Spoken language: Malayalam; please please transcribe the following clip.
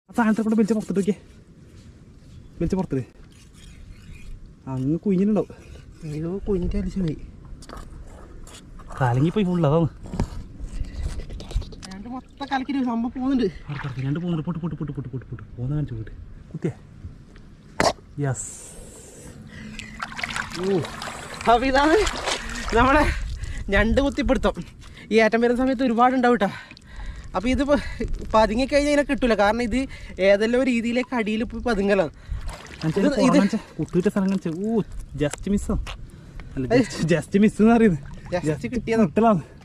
ആ സാധനത്തെ കൊണ്ട് വലിച്ച പുറത്തിട്ട് നോക്കിയേ വലിച്ച പുറത്തിട്ട് അങ്ങ് കുഞ്ഞിനുണ്ടാവും അയ്യോ കുഞ്ഞിൻ്റെ അലിച്ചു പോയി കലങ്ങി പോയി ഫുള്ള് അതാണ് രണ്ട് മൊത്തം കലക്കിട്ട് സംഭവം പോകുന്നുണ്ട് അടുത്തടുത്ത് രണ്ട് പോകുന്നുണ്ട് പൊട്ട് പൊട്ട് പൊട്ട് പൊട്ട് പൊട്ട് പൊട്ട് പോകുന്ന കാണിച്ചു പോയിട്ട് കുത്തിയേ യെസ് അപ്പോൾ ഇതാണ് നമ്മുടെ ഞണ്ട് കുത്തിപ്പിടുത്തം ഈ ഏറ്റം വരുന്ന സമയത്ത് ഒരുപാട് ഉണ്ടാവും കേട്ടോ അപ്പോൾ ഇത് പതുങ്ങി കഴിഞ്ഞാൽ ഇതിനെ കിട്ടൂല കാരണം ഇത് ഏതെല്ലാം രീതിയിലേക്ക് അടിയിൽ പോയി പതുങ്ങലാണ് ഇത് ഇത് കുട്ടിയിട്ട സ്ഥലം കാണിച്ച ഓ ജസ്റ്റ് മിസ്സോ അല്ല ജസ്റ്റ് മിസ് എന്ന് പറയുന്നത് Just കിട്ടിയതാ. കിട്ടലാണ്